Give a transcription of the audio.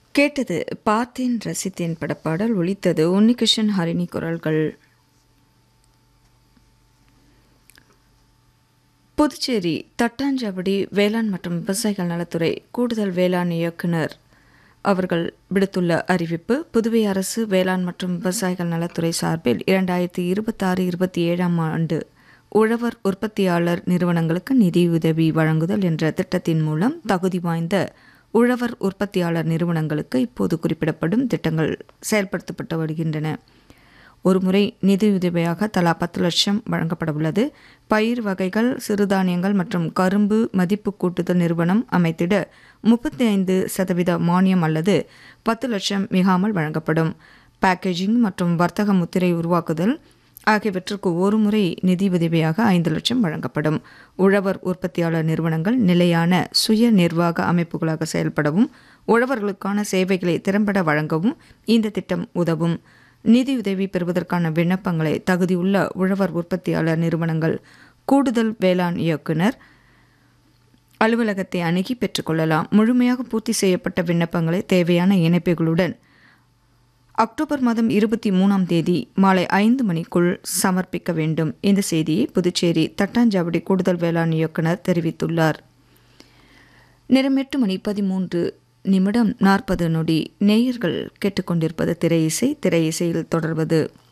கேட்டது பார்த்தேன் ரசித்தேன் படப்பாடல் ஒலித்தது உன்னிகிருஷ்ணன் ஹரிணி குரல்கள் புதுச்சேரி தட்டாஞ்சாவடி வேளாண் மற்றும் விவசாயிகள் நலத்துறை கூடுதல் வேளாண் இயக்குனர் அவர்கள் விடுத்துள்ள அறிவிப்பு புதுவை அரசு வேளாண் மற்றும் விவசாயிகள் நலத்துறை சார்பில் இரண்டாயிரத்தி இருபத்தாறு இருபத்தி ஏழாம் ஆண்டு உழவர் உற்பத்தியாளர் நிறுவனங்களுக்கு நிதியுதவி வழங்குதல் என்ற திட்டத்தின் மூலம் தகுதி வாய்ந்த உழவர் உற்பத்தியாளர் நிறுவனங்களுக்கு இப்போது குறிப்பிடப்படும் திட்டங்கள் செயல்படுத்தப்பட்டு வருகின்றன ஒருமுறை நிதியுதவியாக தலா பத்து லட்சம் வழங்கப்பட உள்ளது பயிர் வகைகள் சிறுதானியங்கள் மற்றும் கரும்பு மதிப்பு கூட்டுதல் நிறுவனம் அமைத்திட முப்பத்தி ஐந்து சதவீத மானியம் அல்லது பத்து லட்சம் மிகாமல் வழங்கப்படும் பேக்கேஜிங் மற்றும் வர்த்தக முத்திரை உருவாக்குதல் ஆகியவற்றுக்கு ஒரு முறை நிதி உதவியாக ஐந்து லட்சம் வழங்கப்படும் உழவர் உற்பத்தியாளர் நிறுவனங்கள் நிலையான சுய நிர்வாக அமைப்புகளாக செயல்படவும் உழவர்களுக்கான சேவைகளை திறம்பட வழங்கவும் இந்த திட்டம் உதவும் நிதியுதவி பெறுவதற்கான விண்ணப்பங்களை தகுதியுள்ள உழவர் உற்பத்தியாளர் நிறுவனங்கள் கூடுதல் வேளாண் இயக்குனர் அலுவலகத்தை அணுகி பெற்றுக்கொள்ளலாம் முழுமையாக பூர்த்தி செய்யப்பட்ட விண்ணப்பங்களை தேவையான இணைப்புகளுடன் அக்டோபர் மாதம் இருபத்தி மூணாம் தேதி மாலை ஐந்து மணிக்குள் சமர்ப்பிக்க வேண்டும் இந்த செய்தியை புதுச்சேரி தட்டாஞ்சாவடி கூடுதல் வேளாண் இயக்குனர் தெரிவித்துள்ளார் நிறம் எட்டு மணி பதிமூன்று நிமிடம் நாற்பது நொடி நேயர்கள் கேட்டுக்கொண்டிருப்பது திரை இசை திரை இசையில் தொடர்வது